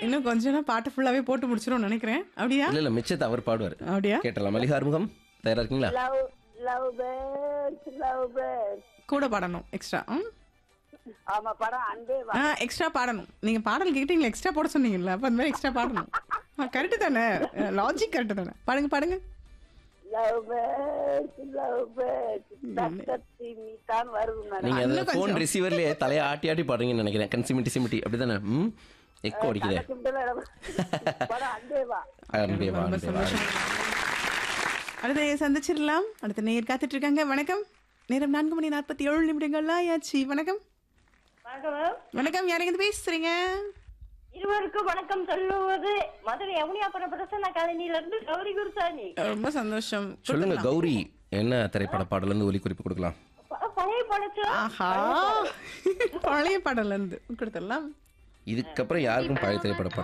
இன்னும் கொஞ்ச நேரம் பாட்டு ஃபுல்லாவே போட்டு முடிச்சிரும் நினைக்கிறேன் அப்படியா இல்ல இல்ல மிச்சத்தை அவர் பாடுவார் அப்படியா கேட்டலாம் மல்லிகா அறிமுகம் தயாரா இருக்கீங்களா love love birds love birds கூட பாடணும் எக்ஸ்ட்ரா ஆமா படம் அன்பே வா ஆ எக்ஸ்ட்ரா பாடணும் நீங்க பாடல் கேட்டீங்களா எக்ஸ்ட்ரா போட சொன்னீங்கல்ல அப்ப அந்த மாதிரி எக்ஸ்ட்ரா பாடணும் கரெக்டு தானே லாஜிக் கரெக்டு தானே பாடுங்க பாடுங்க லவ் பேர்ட்ஸ் லவ் பேர்ட்ஸ் தத்தத்தி நீ தான் வருது நீங்க மேடம் அந்த இன்னும் ஃபோன் கொஞ்சம். ரிசீவர்லயே தலையை ஆட்டி ஆட்டி பாடுறீங்கன்னு நினைக்கிறேன் கன்சிமிட்டி சிமிட்டி அப்படிதானே ம் எக்கோ அடிக்குதே படம் அன்பே வா அன்பே வா, ரொம்ப அன்பே வா. சந்தோஷம் அடுத்து சந்திச்சிடலாம் அடுத்த நேர் காத்துட்டு இருக்காங்க வணக்கம் நேரம் நான்கு மணி நாற்பத்தி ஏழு நிமிடங்கள்லாம் ஆயாச்சு வணக்கம் வணக்கம் வணக்கம் யாருங்க இருந்து பேசுறீங்க இருவருக்கும் வணக்கம் சொல்லுவது மதுரை யமுனியாபுரம் பிரசன்ன காலனியில இருந்து கௌரி குருசாமி ரொம்ப சந்தோஷம் சொல்லுங்க கௌரி என்ன திரைப்பட பாடல இருந்து ஒலி குறிப்பு கொடுக்கலாம் ப- பழைய படச்சோ ஆஹா பழைய பாடல்ல இருந்து கொடுத்துடலாம் இதுக்கப்புறம் யாருக்கும் பழைய திரைப்பட பாடல்